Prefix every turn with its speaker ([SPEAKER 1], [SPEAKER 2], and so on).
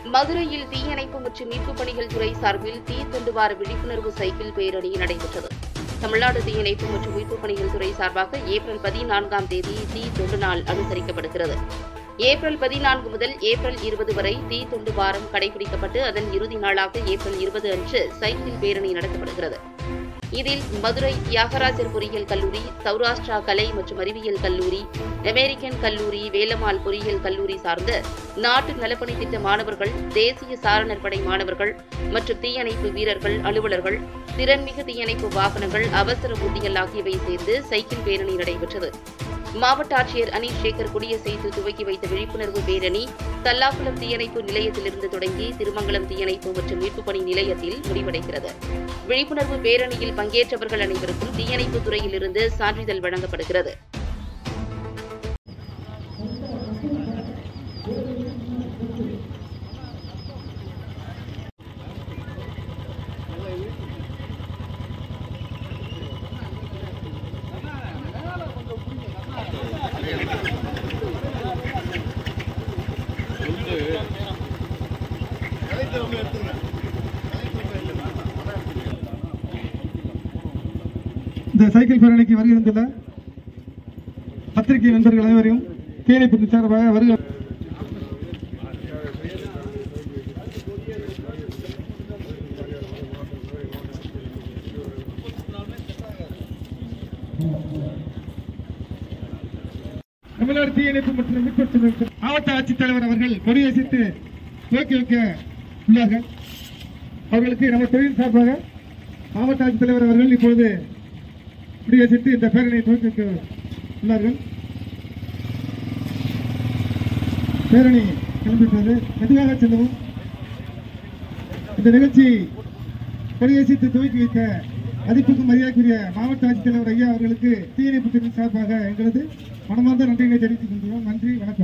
[SPEAKER 1] மதுரையில் தீயணைப்பு மற்றும் மீட்புப் பணிகள் துறை சார்பில் தீ தொண்டு வார விழிப்புணர்வு சைக்கிள் பேரணி நடைபெற்றது தமிழ்நாடு தீயணைப்பு மற்றும் மீட்புப் பணிகள் துறை சார்பாக ஏப்ரல் பதினான்காம் தேதி தீ தொண்டு நாள் அனுசரிக்கப்படுகிறது ஏப்ரல் பதினான்கு முதல் ஏப்ரல் இருபது வரை தீ தொண்டு வாரம் கடைபிடிக்கப்பட்டு அதன் இறுதி நாளாக ஏப்ரல் இருபது அன்று சைக்கிள் பேரணி நடத்தப்படுகிறது இதில் மதுரை தியாகராஜர் பொறியியல் கல்லூரி சௌராஷ்டிரா கலை மற்றும் அறிவியல் கல்லூரி அமெரிக்கன் கல்லூரி வேலம்மாள் பொறியியல் கல்லூரி சார்ந்த நாட்டு நலப்பணி திட்ட மாணவர்கள் தேசிய சாரணர் படை மாணவர்கள் மற்றும் தீயணைப்பு வீரர்கள் அலுவலர்கள் திறன்மிகு தீயணைப்பு வாகனங்கள் அவசர ஊர்திகள் ஆகியவை சேர்ந்து சைக்கிள் பேரணி நடைபெற்றது மாவட்ட ஆட்சியர் அனீஷ் சேகர் கொடியசைத்து துவக்கி வைத்த விழிப்புணர்வு பேரணி தல்லாக்குளம் தீயணைப்பு நிலையத்திலிருந்து தொடங்கி திருமங்கலம் தீயணைப்பு மற்றும் மீட்புப் பணி நிலையத்தில் முடிவடைகிறது விழிப்புணர்வு பேரணியில் பங்கேற்றவர்கள் அனைவருக்கும் தீயணைப்பு துறையிலிருந்து சான்றிதழ் வழங்கப்படுகிறது
[SPEAKER 2] இந்த சைக்கிள் பேரணிக்கு வருகை தந்துள்ள பத்திரிகை நண்பர்கள் அனைவரையும் தீயணைப்பு சார்பாக வருக தமிழ்நாடு தீயணைப்பு மற்றும் மீட்பு துறை மாவட்ட ஆட்சித்தலைவர் அவர்கள் கொடியசைத்து துவக்கி வைக்க உள்ளார்கள் அவர்களுக்கு நம்ம தொழில் சார்பாக மாவட்ட ஆட்சித்தலைவர் அவர்கள் இப்பொழுது குடியரசித்து இந்த பேரணியை துவக்கி வைக்க உள்ளார்கள் பேரணி கிளம்பிட்டது மெதுவாக செல்லவும் இந்த நிகழ்ச்சி கொடியரசித்து துவக்கி வைத்த மதிப்புக்கும் மரியாதைக்குரிய மாவட்ட ஆட்சித்தலைவர் ஐயா அவர்களுக்கு தீயணைப்பு துறை சார்பாக எங்களது மனமார்ந்த நன்றிகளை தெரிவித்துக் கொள்கிறோம் நன்றி வணக்கம்